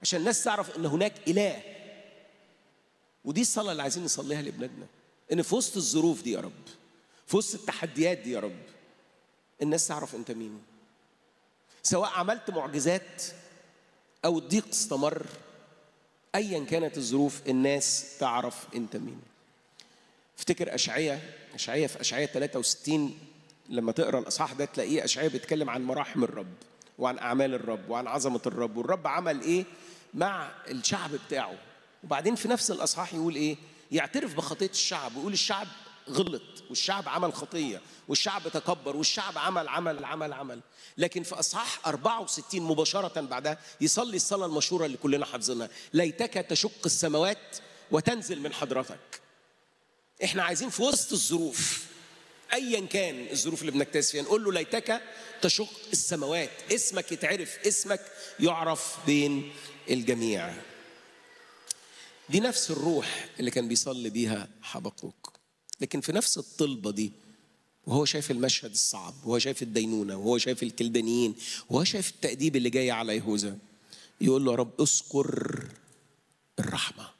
عشان الناس تعرف ان هناك اله ودي الصلاه اللي عايزين نصليها لابنادنا ان في وسط الظروف دي يا رب في وسط التحديات دي يا رب الناس تعرف انت مين سواء عملت معجزات او الضيق استمر ايا كانت الظروف الناس تعرف انت مين افتكر اشعياء اشعياء في اشعياء 63 لما تقرا الاصحاح ده تلاقيه اشعياء بيتكلم عن مراحم الرب وعن اعمال الرب وعن عظمه الرب والرب عمل ايه مع الشعب بتاعه وبعدين في نفس الاصحاح يقول ايه يعترف بخطيه الشعب ويقول الشعب غلط والشعب عمل خطيه والشعب تكبر والشعب عمل عمل عمل عمل لكن في اصحاح 64 مباشره بعدها يصلي الصلاه المشهوره اللي كلنا حافظينها ليتك تشق السماوات وتنزل من حضرتك احنا عايزين في وسط الظروف ايا كان الظروف اللي بنجتاز فيها نقول له ليتك تشق السماوات اسمك يتعرف اسمك يعرف بين الجميع دي نفس الروح اللي كان بيصلي بيها حبقوك لكن في نفس الطلبة دي وهو شايف المشهد الصعب وهو شايف الدينونة وهو شايف الكلدانيين وهو شايف التأديب اللي جاي على يهوذا يقول له يا رب اذكر الرحمة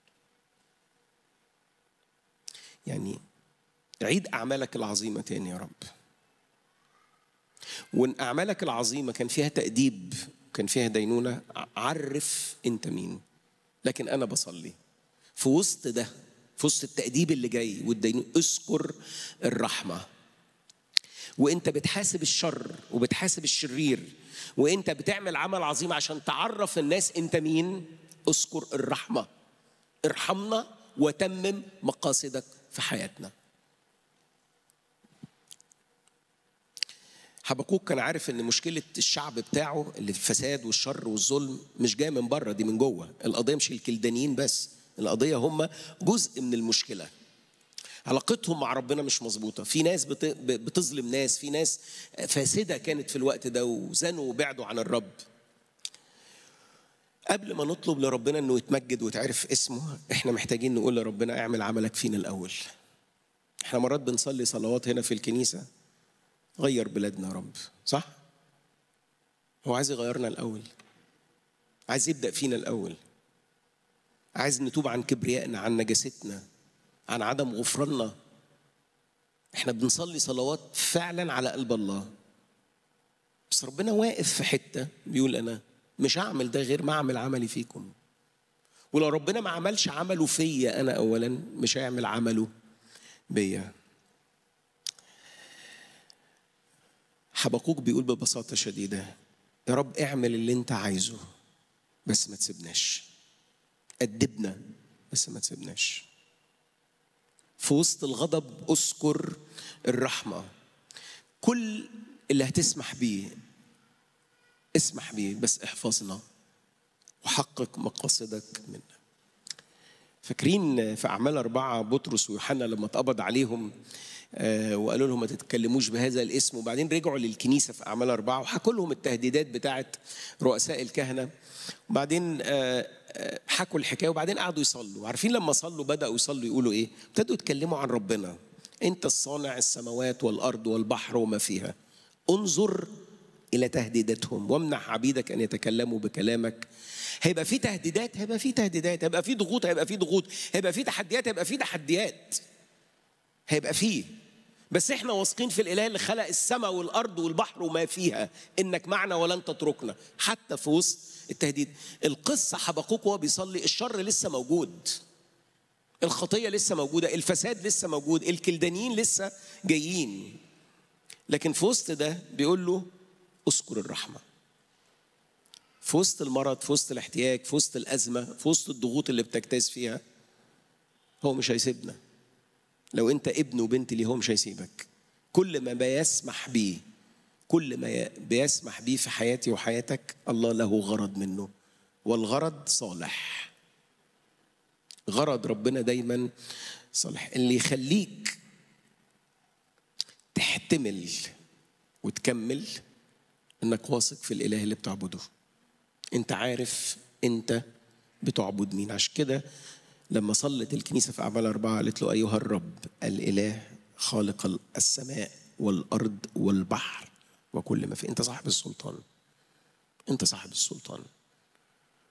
يعني عيد أعمالك العظيمة تاني يا رب وإن أعمالك العظيمة كان فيها تأديب كان فيها دينونة عرف أنت مين لكن أنا بصلي في وسط ده في وسط التأديب اللي جاي والدينونة اذكر الرحمة وانت بتحاسب الشر وبتحاسب الشرير وانت بتعمل عمل عظيم عشان تعرف الناس انت مين اذكر الرحمه ارحمنا وتمم مقاصدك في حياتنا حبقوك كان عارف ان مشكله الشعب بتاعه اللي الفساد والشر والظلم مش جايه من بره دي من جوه القضيه مش الكلدانيين بس القضيه هم جزء من المشكله علاقتهم مع ربنا مش مظبوطه في ناس بت- بتظلم ناس في ناس فاسده كانت في الوقت ده وزنوا وبعدوا عن الرب قبل ما نطلب لربنا انه يتمجد ويتعرف اسمه احنا محتاجين نقول لربنا اعمل عملك فينا الاول احنا مرات بنصلي صلوات هنا في الكنيسه غير بلادنا يا رب صح هو عايز يغيرنا الاول عايز يبدا فينا الاول عايز نتوب عن كبريائنا عن نجاستنا عن عدم غفراننا احنا بنصلي صلوات فعلا على قلب الله بس ربنا واقف في حته بيقول انا مش هعمل ده غير ما اعمل عملي فيكم ولو ربنا ما عملش عمله فيا انا اولا مش هيعمل عمله بيا حبقوك بيقول ببساطه شديده يا رب اعمل اللي انت عايزه بس ما تسيبناش أدبنا بس ما تسيبناش في وسط الغضب اذكر الرحمة كل اللي هتسمح بيه اسمح بيه بس احفظنا وحقق مقاصدك منا فاكرين في أعمال أربعة بطرس ويوحنا لما اتقبض عليهم آه، وقالوا لهم ما تتكلموش بهذا الاسم وبعدين رجعوا للكنيسة في أعمال أربعة وحكوا لهم التهديدات بتاعت رؤساء الكهنة وبعدين آه، آه، حكوا الحكاية وبعدين قعدوا يصلوا عارفين لما صلوا بدأوا يصلوا يقولوا إيه ابتدوا يتكلموا عن ربنا أنت الصانع السماوات والأرض والبحر وما فيها انظر إلى تهديداتهم وامنح عبيدك أن يتكلموا بكلامك هيبقى في تهديدات هيبقى في تهديدات هيبقى في ضغوط هيبقى في ضغوط هيبقى في تحديات هيبقى في تحديات هيبقى فيه بس احنا واثقين في الاله اللي خلق السماء والارض والبحر وما فيها انك معنا ولن تتركنا حتى في وسط التهديد القصه حبقوك وهو بيصلي الشر لسه موجود الخطيه لسه موجوده الفساد لسه موجود الكلدانيين لسه جايين لكن في وسط ده بيقول له اذكر الرحمه في وسط المرض في وسط الاحتياج في وسط الازمه في وسط الضغوط اللي بتجتاز فيها هو مش هيسيبنا لو انت ابن وبنت ليه هو مش هيسيبك كل ما بيسمح بيه كل ما ي- بيسمح بيه في حياتي وحياتك الله له غرض منه والغرض صالح غرض ربنا دايما صالح اللي يخليك تحتمل وتكمل انك واثق في الاله اللي بتعبده انت عارف انت بتعبد مين عشان كده لما صلت الكنيسة في أعمال أربعة قالت له أيها الرب الإله خالق السماء والأرض والبحر وكل ما فيه أنت صاحب السلطان أنت صاحب السلطان